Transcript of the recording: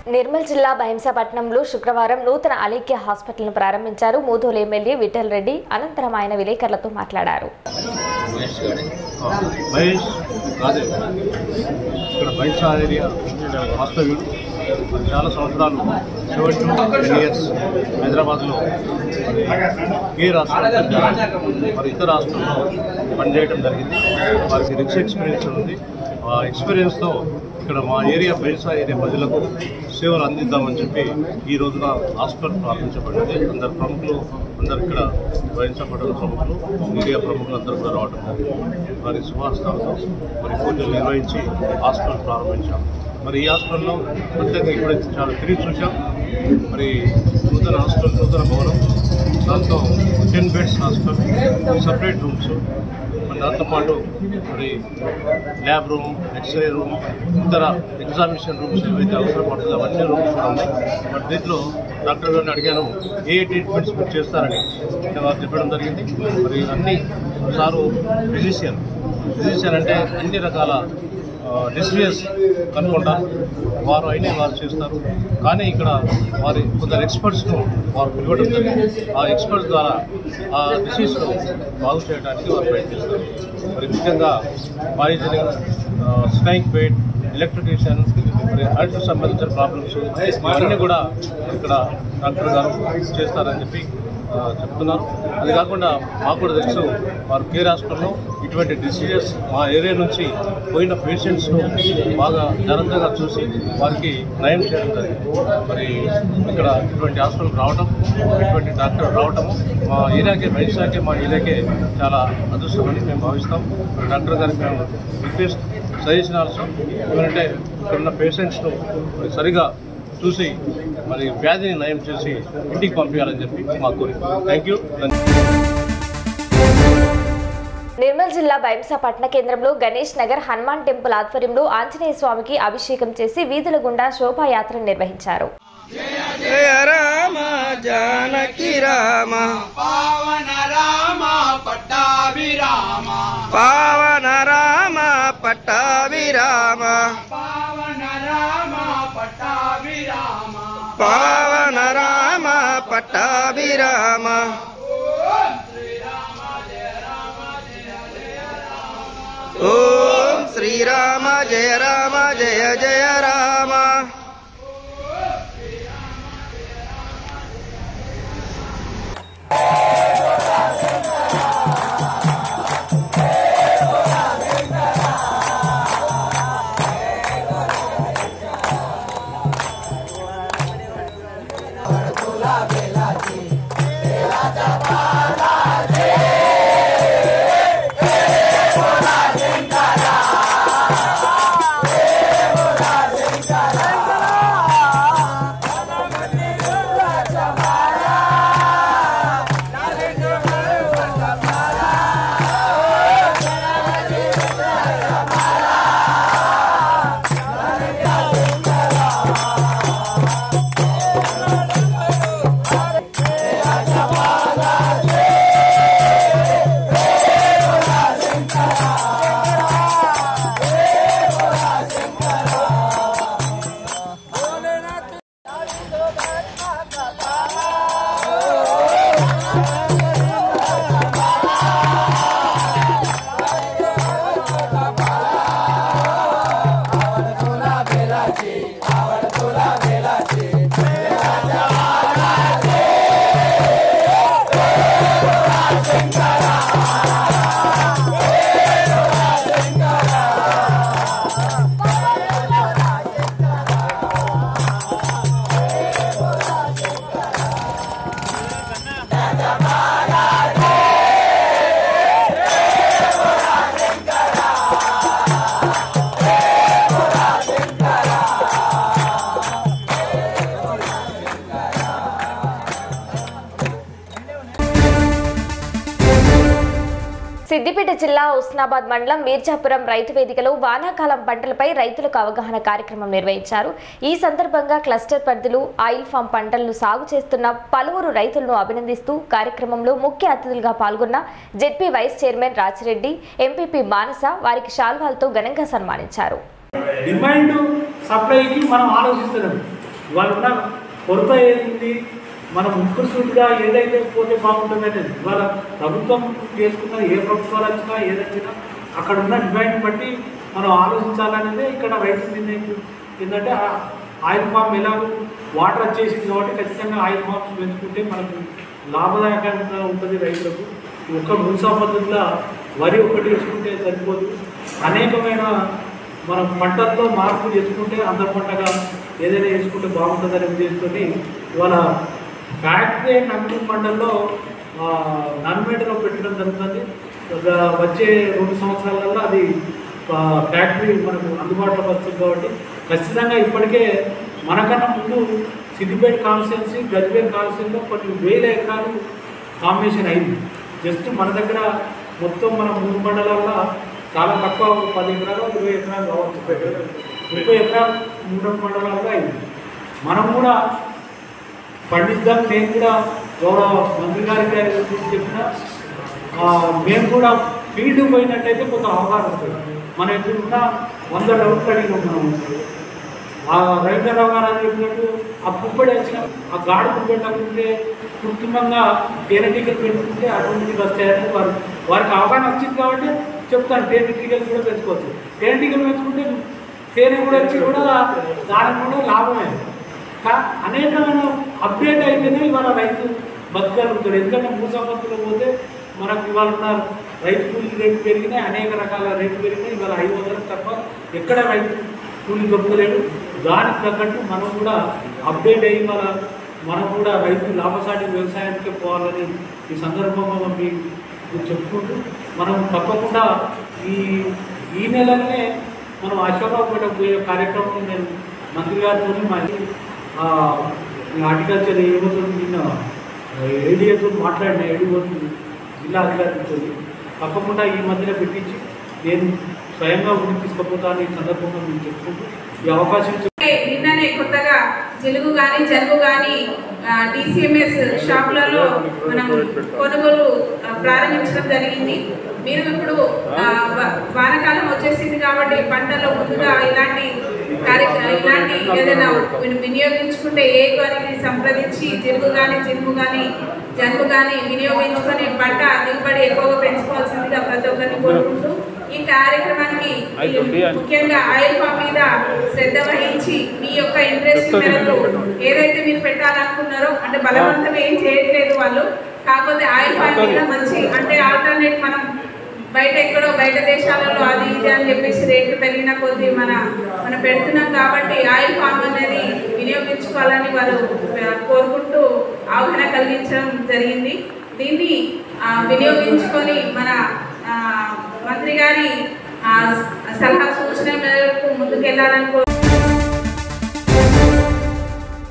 నిర్మల్ జిల్లా భైంసపట్నంలో శుక్రవారం నూతన అలేఖ్య హాస్పిటల్ను ప్రారంభించారు మూదోలు ఎమ్మెల్యే విఠల్ రెడ్డి అనంతరం ఆయన విలేకరులతో మాట్లాడారు మహేష్ రాజే ఇక్కడ బైసా ఏరియా వాస్తవ్యుడు మరి చాలా సంవత్సరాలు సెవెన్ టు టెన్ ఇయర్స్ హైదరాబాద్లో మరి కేర్ హాస్పిటల్ ద్వారా మరి ఇతర హాస్పిటల్లో పనిచేయడం జరిగింది వారికి రిచ్ ఎక్స్పీరియన్స్ ఉంది ఆ ఎక్స్పీరియన్స్తో ఇక్కడ మా ఏరియా బైసా ఏరియా ప్రజలకు సేవలు అందిద్దామని చెప్పి ఈ రోజున హాస్పిటల్ ప్రారంభించబడింది అందరు ప్రముఖులు అందరు ఇక్కడ బైసపడ్డ ప్రముఖులు మీడియా ప్రముఖులు అందరూ కూడా రావడం జరిగింది వారి శుభాస్తాలతో మరి పూజలు నిర్వహించి హాస్పిటల్ ప్రారంభించాం మరి ఈ హాస్పిటల్లో ప్రత్యేకంగా ఇప్పుడే చాలా తిరిగి చూసాం మరి నూతన హాస్పిటల్ నూతన భవనం దాంతో ten beds hospital separate rooms మరి దాంతోపాటు మరి ల్యాబ్ రూమ్ ఎక్స్రే రూమ్ ఇతర ఎగ్జామినేషన్ రూమ్స్ ఏవైతే అవసరం పడుతుందో అవన్నీ రూమ్స్ కూడా ఉన్నాయి మరి దీంట్లో డాక్టర్ గారిని అడిగాను ఏ ట్రీట్మెంట్స్ మీరు చేస్తారని అంటే వారు చెప్పడం జరిగింది మరి అన్ని సారు ఫిజిషియన్ ఫిజిషియన్ అంటే అన్ని రకాల డిసీజెస్ కనుక్కుంటారు వారు అయినా వారు చేస్తారు కానీ ఇక్కడ వారి కొందరు ఎక్స్పర్ట్స్ను వారు పిలవడం జరిగింది ఆ ఎక్స్పర్ట్స్ ద్వారా ఆ డిసీజ్ను బాగు చేయడానికి వారు ప్రయత్నిస్తారు మరి ముఖ్యంగా పాయిజనింగ్ స్నైక్ పేట్ ఎలక్ట్రికేషన్ మరి హార్ట్ సంబంధించిన ప్రాబ్లమ్స్ ఇవన్నీ కూడా ఇక్కడ డాక్టర్ గారు చేస్తారని చెప్పి ఆ, చెప్తున్నారు అది కాకుండా మాకు కూడా తెలుసు వారు కేర్ హాస్పిటల్లో ఇటువంటి డిసీజెస్ మా ఏరియా నుంచి పోయిన పేషెంట్స్ను బాగా జాగ్రత్తగా చూసి వారికి నయం చేయడం జరిగింది మరి ఇక్కడ ఇటువంటి హాస్పిటల్ రావడం ఇటువంటి డాక్టర్ రావడము మా ఏరియాకే వైశాఖే మా ఏరియాకే చాలా అదృష్టమని మేము భావిస్తాం మరి డాక్టర్ గారికి మేము రిక్వెస్ట్ సజెషన్ ఆల్సో ఎందుకంటే ఇక్కడ ఉన్న పేషెంట్స్ను మరి సరిగా చూసి మరి వ్యాధిని నయం చేసి ఇంటికి పంపించాలని చెప్పి మా కోరిక థ్యాంక్ యూ నిర్మల్ జిల్లా బైంసా పట్టణ కేంద్రంలో గణేష్ నగర్ హనుమాన్ టెంపుల్ ఆధ్వర్యంలో ఆంజనేయ స్వామికి అభిషేకం చేసి వీధుల గుండా శోభాయాత్ర నిర్వహించారు జయ రామ జానకి రామ పావన రామ పట్టాభిరామ పావన రామ పట్టాభిరామ పావన రామ పట్టాభిరామ పావన రామ పట్టాభిరామ ఓం శ్రీరామ జయ రామ జయ జయ రామ సిద్దిపేట జిల్లా ఉస్నాబాద్ మండలం మీర్జాపురం రైతు వేదికలో వానాకాలం పంటలపై రైతులకు అవగాహన కార్యక్రమం నిర్వహించారు ఈ సందర్భంగా క్లస్టర్ పరిధిలో ఆయిల్ ఫామ్ పంటలను సాగు చేస్తున్న పలువురు రైతులను అభినందిస్తూ కార్యక్రమంలో ముఖ్య అతిథులుగా పాల్గొన్న ZP vice chairman Rajireddy MPP Manasa వారికి శాల్వాలతో ఘనంగా సన్మానించారు డిమాండ్ సప్లైకి మనం ఆలోచిస్తున్నాం ఇవాళ ఉన్న కొరత ఏంది మనం ముక్కుసూటిగా ఏదైతే పోతే బాగుంటుంది అనేది ఇవాళ ప్రభుత్వం చేసుకున్న ఏ ప్రభుత్వాలు వచ్చినా ఏదొచ్చినా అక్కడ ఉన్న డిమాండ్ బట్టి మనం ఆలోచించాలనేదే ఇక్కడ రైతు నిర్ణయం ఏంటంటే ఆ ఆయిల్ పామ్ ఎలాగో వాటర్ వచ్చేసింది కాబట్టి ఖచ్చితంగా ఆయిల్ పామ్స్ పెంచుకుంటే మనకు లాభదాయకంగా ఉంటుంది రైతులకు ఒక్క మున్సా పద్ధతిలో వరి ఒకటి వేసుకుంటే సరిపోదు అనేకమైన మనం పంటల్లో మార్పు చేసుకుంటే అందరి పంటగా ఏదైనా వేసుకుంటే బాగుంటుందనే ఉద్దేశంతో ఇవాళ ఫ్యాక్టరీ నంబర్ మండల్లో నన్మేటలో పెట్టడం జరుగుతుంది ఒక వచ్చే రెండు సంవత్సరాలలో అది ఆ, ఫ్యాక్టరీ మనకు అందుబాటులో వస్తుంది కాబట్టి ఖచ్చితంగా ఇప్పటికే మనకన్నా ముందు సిద్దిపేట కాన్స్టిట్యున్సీ గజ్వేల్ కాన్స్టిట్యున్సీలో కొన్ని వేల ఎకరాలు కాంబినేషన్ అయింది జస్ట్ మన దగ్గర మొత్తం మన మూడు మండలాల్లో చాలా తక్కువ ఒక పది ఎకరాలు ఇరవై ఎకరాలు కావచ్చు ముప్పై ఎకరాలు మూడు మండలాల్లో అయింది మనం కూడా పండిద్దాం నేను కూడా గౌరవ మంత్రి గారికి గురించి చెప్పిన ఆ, మేము కూడా ఫీల్డ్ పోయినట్టయితే కొంత అవగాహన వస్తుంది మనం ఎక్కడున్న వంద డౌట్లు అడిగినాం మనం ఆ రైతురావు గారు అని చెప్పినట్టు ఆ పుప్పడి వచ్చిన ఆ గాఢ పుప్పేటప్పుడే కృత్రిమంగా తేనెటీగలు పెట్టుకుంటే అటువంటివి వస్తాయని వారు వారికి అవగాహన వచ్చింది కాబట్టి చెప్తాను తేనెటీగలు కూడా పెంచుకోవచ్చు తేనెటీగలు పెంచుకుంటే తేనె కూడా వచ్చి కూడా దానికి కూడా లాభమే కా- అనేకమైన అప్డేట్ అయితేనే ఇవాళ రైతు బతకగలుగుతాడు ఎందుకంటే మూసపత్తులు పోతే మనకు ఇవాళ ఉన్న రైతు కూలీ రేటు పెరిగినాయి అనేక రకాల రేట్లు పెరిగినాయి ఇవాళ ఐదు వందలకు తప్ప ఎక్కడ రైతు కూలీ దొరకలేడు దానికి తగ్గట్టు మనం కూడా అప్డేట్ అయ్యి మన మనం కూడా రైతు లాభసాటి వ్యవసాయానికి పోవాలని ఈ సందర్భంగా మీకు చెప్పుకుంటూ మనం తప్పకుండా ఈ ఈ నెలలోనే మనం అశోకాపేట పోయే కార్యక్రమం నేను మంత్రి గారితో మా ఆ, ఈ హార్టికల్చర్ ఏమవుతుంది నిన్న ఏడియాతో మాట్లాడిన ఏడిపోతు జిల్లా అధికారితో తప్పకుండా ఈ మధ్యన పెట్టించి నేను స్వయంగా ఊరికి తీసుకుపోతాను ఈ సందర్భంగా మీకు చెప్పుకుంటూ ఈ అవకాశం ఇచ్చిన నిన్ననే కొత్తగా జలుగు కానీ జలుగు కానీ డిసిఎంఎస్ షాపులలో మనం కొనుగోలు ఆ, ప్రారంభించడం జరిగింది మీరు ఇప్పుడు ఆ, వా- వానాకాలం వచ్చేసింది కాబట్టి పంటలో ముందుగా ఇలాంటి కార్యక్రమం ఇలాంటి ఏదైనా విని- వినియోగించుకుంటే ఏ వారిని సంప్రదించి జలుగు కానీ జలుబు కానీ జలుబు కానీ వినియోగించుకొని పంట దిగుబడి ఎక్కువగా పెంచుకోవాల్సిందిగా ప్రతి ఒక్కరిని కోరుకుంటూ ఈ కార్యక్రమానికి ముఖ్యంగా ఆయిల్ పామ్ మీద శ్రద్ధ వహించి మీ యొక్క ఇంట్రెస్ట్ మేరకు ఏదైతే మీరు పెట్టాలనుకున్నారో అంటే బలవంతం ఏం చేయట్లేదు వాళ్ళు కాకపోతే ఆయిల్ పామ్ మీద మంచి అంటే ఆల్టర్నేట్ మనం బయట ఎక్కడో బయట దేశాలలో అది ఇది అని చెప్పేసి రేట్లు పెరిగిన కొద్దీ మన మనం పెడుతున్నాం కాబట్టి ఆయిల్ ఫామ్ అనేది వినియోగించుకోవాలని వారు ఆ, కోరుకుంటూ అవగాహన కలిగించడం జరిగింది దీన్ని ఆ, వినియోగించుకొని మన ఆ, మంత్రి గారి ఆ, సలహా సూచన మేరకు ముందుకెళ్లాలని కోరు